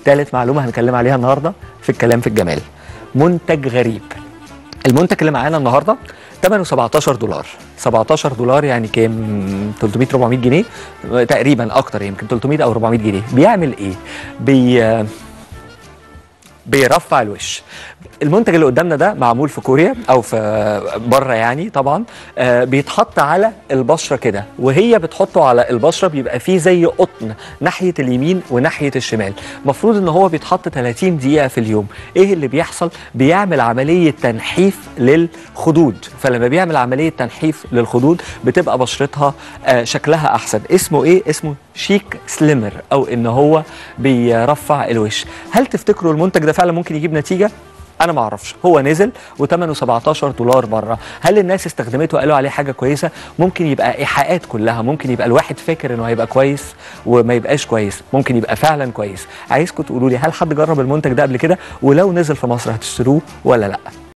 ثالث معلومه هنتكلم عليها النهارده في الكلام في الجمال منتج غريب المنتج اللي معانا النهارده ثمنه 17 دولار 17 دولار يعني كام 300 400 جنيه تقريبا اكتر يمكن 300 او 400 جنيه بيعمل ايه بي بيرفع الوش المنتج اللي قدامنا ده معمول في كوريا او في بره يعني طبعا آه بيتحط على البشره كده وهي بتحطه على البشره بيبقى فيه زي قطن ناحيه اليمين وناحيه الشمال المفروض ان هو بيتحط 30 دقيقه في اليوم ايه اللي بيحصل بيعمل عمليه تنحيف للخدود فلما بيعمل عمليه تنحيف للخدود بتبقى بشرتها آه شكلها احسن اسمه ايه اسمه شيك سليمر او ان هو بيرفع الوش هل تفتكروا المنتج ده فعلا ممكن يجيب نتيجه انا ما اعرفش هو نزل وثمنه 17 دولار بره هل الناس استخدمته وقالوا عليه حاجه كويسه ممكن يبقى ايحاءات كلها ممكن يبقى الواحد فاكر انه هيبقى كويس وما يبقاش كويس ممكن يبقى فعلا كويس عايزكم تقولوا لي هل حد جرب المنتج ده قبل كده ولو نزل في مصر هتشتروه ولا لا